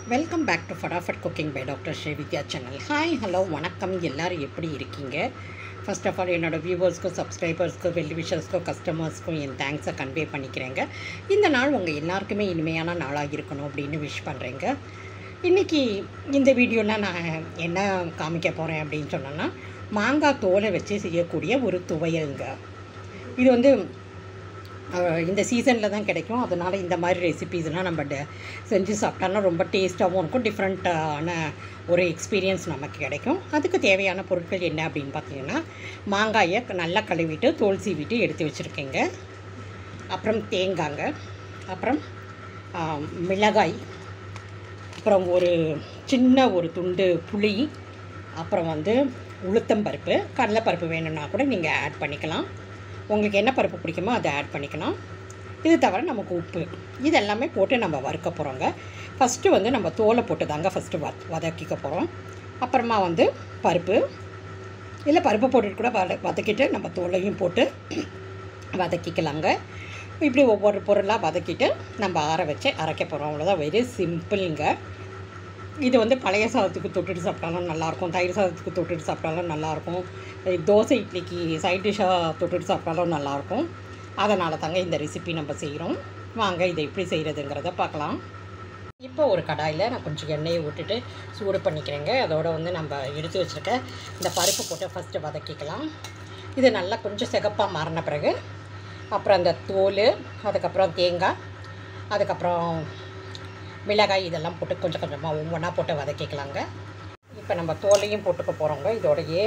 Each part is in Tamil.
welcome back to Fatafat cooking by doctor Srividya channel hi hello வணக்கம் எல்லோரும் எப்படி இருக்கீங்க ஃபர்ஸ்ட் ஆஃப் ஆல் என்னோடய வியூவர்ஸ்க்கும் சப்ஸ்கிரைபர்ஸ்க்கும் வெல் விஷர்ஸ்க்கும் கஸ்டமர்ஸ்க்கும் என் தேங்க்ஸை கன்வே பண்ணிக்கிறேங்க இந்த நாள் உங்கள் எல்லாருக்குமே இனிமையான நாளாக இருக்கணும் அப்படின்னு விஷ் பண்ணுறேங்க இன்றைக்கி இந்த வீடியோவில் நான் என்ன காமிக்க போகிறேன் அப்படின்னு சொன்னேன்னா மாங்காய் தோலை வச்சு செய்யக்கூடிய ஒரு துவையலுங்க இது வந்து அஹ், இந்த சீசனில் தான் கிடைக்கும் அதனால் இந்த மாதிரி ரெசிபீஸ்லாம் நம்ம ட- செஞ்சு சாப்பிட்டோம்னா ரொம்ப டேஸ்ட்டாகவும் இருக்கும் டிஃப்ரெண்ட்டான ஒரு எக்ஸ்பீரியன்ஸ் நமக்கு கிடைக்கும் அதுக்கு தேவையான பொருட்கள் என்ன அப்படின்னு பார்த்தீங்கன்னா மாங்காயை நல்லா கழுவிட்டு தோல் சீவிட்டு எடுத்து வச்சுருக்கேங்க அப்புறம் தேங்காங்க அப்புறம் ஆஹ், மிளகாய் அப்புறம் ஒரு சின்ன ஒரு துண்டு புளி அப்புறம் வந்து உளுத்தம்பருப்பு கடலைப்பருப்பு வேணும்னா கூட நீங்கள் ஆட் பண்ணிக்கலாம் உங்களுக்கு என்ன பருப்பு பிடிக்குமோ அதை ஆட் பண்ணிக்கலாம் இது தவிர நமக்கு உப்பு இது எல்லாமே போட்டு நம்ம வறுக்க போகிறோங்க ஃபஸ்ட்டு வந்து நம்ம தோலை போட்டு தாங்க ஃபஸ்ட்டு வத வதக்கிக்க போகிறோம் அப்புறமா வந்து பருப்பு இல்லை பருப்பு போட்டுட்டு கூட வத வதக்கிட்டு நம்ம தோலையும் போட்டு வதக்கிக்கலாங்க இப்படி ஒவ்வொரு பொருளாக வதக்கிட்டு நம்ம ஆற வச்சு அரைக்க போகிறோம் அவ்வளோதான் வெரி சிம்பிளுங்க இது வந்து பழைய சாதத்துக்கு தொட்டுட்டு சாப்பிட்டாலும் நல்லாயிருக்கும் தயிர் சாதத்துக்கு தொட்டுட்டு சாப்பிட்டாலும் நல்லாயிருக்கும் அஹ் தோசை இட்லிக்கு சைட் டிஷ்ஷாக தொட்டுட்டு சாப்பிட்டாலும் நல்லாயிருக்கும் அதனால தாங்க இந்த ரெசிபி நம்ம செய்கிறோம் வாங்க இதை எப்படி செய்கிறதுங்கிறத பார்க்கலாம் இப்போ ஒரு கடாயில் நான் கொஞ்சம் எண்ணெயை விட்டுட்டு சூடு பண்ணிக்கிறேங்க அதோட வந்து நம்ம எடுத்து வச்சுருக்க இந்த பருப்பு போட்டு ஃபஸ்ட்டு வதக்கிக்கலாம் இது நல்லா கொஞ்சம் சிகப்பாக மாறின பிறகு அப்புறம் அந்த தோல் அதுக்கப்புறம் தேங்காய் அதுக்கப்புறம் மிளகாய் இதெல்லாம் போட்டு கொஞ்சம் கொஞ்சமாக ஒவ்வொன்றா போட்டு வதக்கிக்கலாங்க இப்போ நம்ம தோலையும் போட்டுக்க போகிறோங்க இதோடையே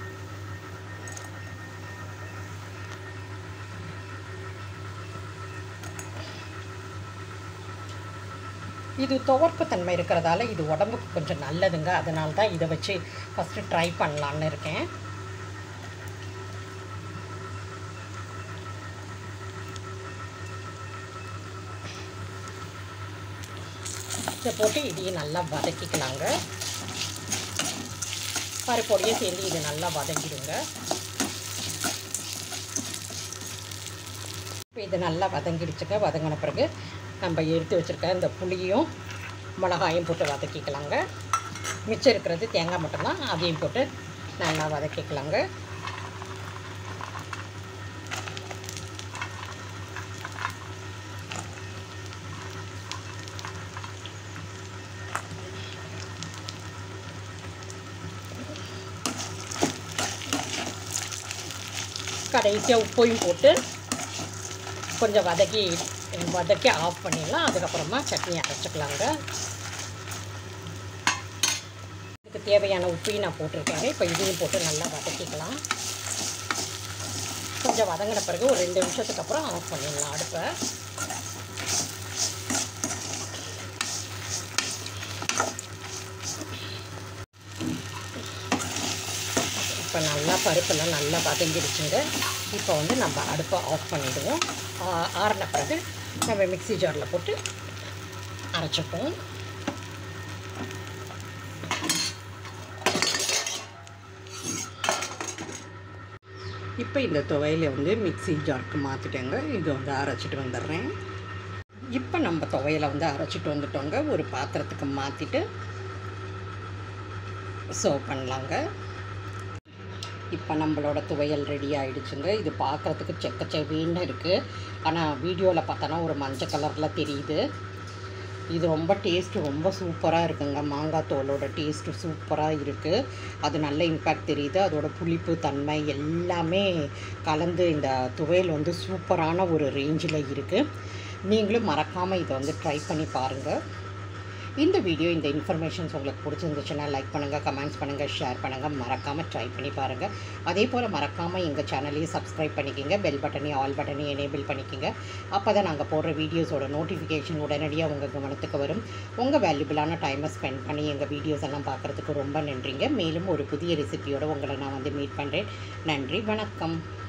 இது துவர்ப்பு தன்மை இருக்கிறதால இது உடம்புக்கு கொஞ்சம் நல்லதுங்க அதனால தான் இதை வச்சு ஃபஸ்ட்டு ட்ரை பண்ணலான்னு இருக்கேன் இதை போட்டு இதையும் நல்லா வதக்கிக்கலாங்க பருப்போடையே சேர்ந்து இது நல்லா வதங்கிடுங்க இப்போ இது நல்லா வதங்கிடுச்சுங்க வதங்கின பிறகு நம்ம எடுத்து வச்சுருக்க இந்த புளியும் மிளகாயும் போட்டு வதக்கிக்கலாங்க மிச்சம் இருக்கிறது தேங்காய் மட்டும்தான் அதையும் போட்டு நல்லா வதக்கிக்கலாங்க கடைசியாக உப்பையும் போட்டு கொஞ்சம் வதக்கி வதக்கி ஆஃப் பண்ணிடலாம் அதுக்கப்புறமா சட்னி அரைச்சிக்கலாங்க இதுக்கு தேவையான உப்பையும் நான் போட்டிருக்கேங்க இப்போ இதையும் போட்டு நல்லா வதக்கிக்கலாம் கொஞ்சம் வதங்கின பிறகு ஒரு ரெண்டு நிமிஷத்துக்கு அப்புறம் ஆஃப் பண்ணிடலாம் அடுப்பை இப்போ நல்லா பருப்பெல்லாம் நல்லா வதங்கிடுச்சுங்க இப்போ வந்து நம்ம அடுப்பை ஆஃப் பண்ணிவிடுவோம் ஆறின பிறகு நம்ம மிக்ஸி ஜாரில் போட்டு அரைச்சிப்போம் இப்போ இந்த துவையில வந்து மிக்ஸி ஜாருக்கு மாற்றிட்டேங்க இது வந்து அரைச்சிட்டு வந்துடுறேன் இப்போ நம்ம துவையில வந்து அரைச்சிட்டு வந்துட்டோங்க ஒரு பாத்திரத்துக்கு மாற்றிட்டு சர்வ் பண்ணலாங்க இப்போ நம்மளோட துவையல் ரெடி ஆயிடுச்சுங்க இது பார்க்குறதுக்கு செக்கச்செவின்னு இருக்குது ஆனால் வீடியோவில் பார்த்தோன்னா ஒரு மஞ்சள் கலரில் தெரியுது இது ரொம்ப டேஸ்ட்டு ரொம்ப சூப்பராக இருக்குங்க மாங்காய் தோலோட டேஸ்ட்டு சூப்பராக இருக்குது அது நல்ல இம்பேக்ட் தெரியுது அதோட புளிப்பு தன்மை எல்லாமே கலந்து இந்த துவையல் வந்து சூப்பரான ஒரு ரேஞ்சில் இருக்குது நீங்களும் மறக்காமல் இதை வந்து ட்ரை பண்ணி பாருங்கள் இந்த வீடியோ இந்த இன்ஃபர்மேஷன்ஸ் உங்களுக்கு பிடிச்சிருந்துச்சுன்னா லைக் பண்ணுங்கள் கமெண்ட்ஸ் பண்ணுங்கள் ஷேர் பண்ணுங்கள் மறக்காமல் ட்ரை பண்ணி பாருங்கள் அதே போல் மறக்காமல் எங்கள் சேனலையும் சப்ஸ்கிரைப் பண்ணிக்கோங்க பெல் பட்டனையும் ஆல் பட்டனையும் எனேபிள் பண்ணிக்கோங்க அப்போ தான் நாங்கள் போடுற வீடியோஸோட நோட்டிஃபிகேஷன் உடனடியாக உங்கள் கவனத்துக்கு வரும் உங்கள் வேல்யூபிளான டைமை ஸ்பெண்ட் பண்ணி எங்கள் வீடியோஸ் எல்லாம் பார்க்குறதுக்கு ரொம்ப நன்றிங்க மேலும் ஒரு புதிய ரெசிபியோட உங்களை நான் வந்து மீட் பண்ணுறேன் நன்றி வணக்கம்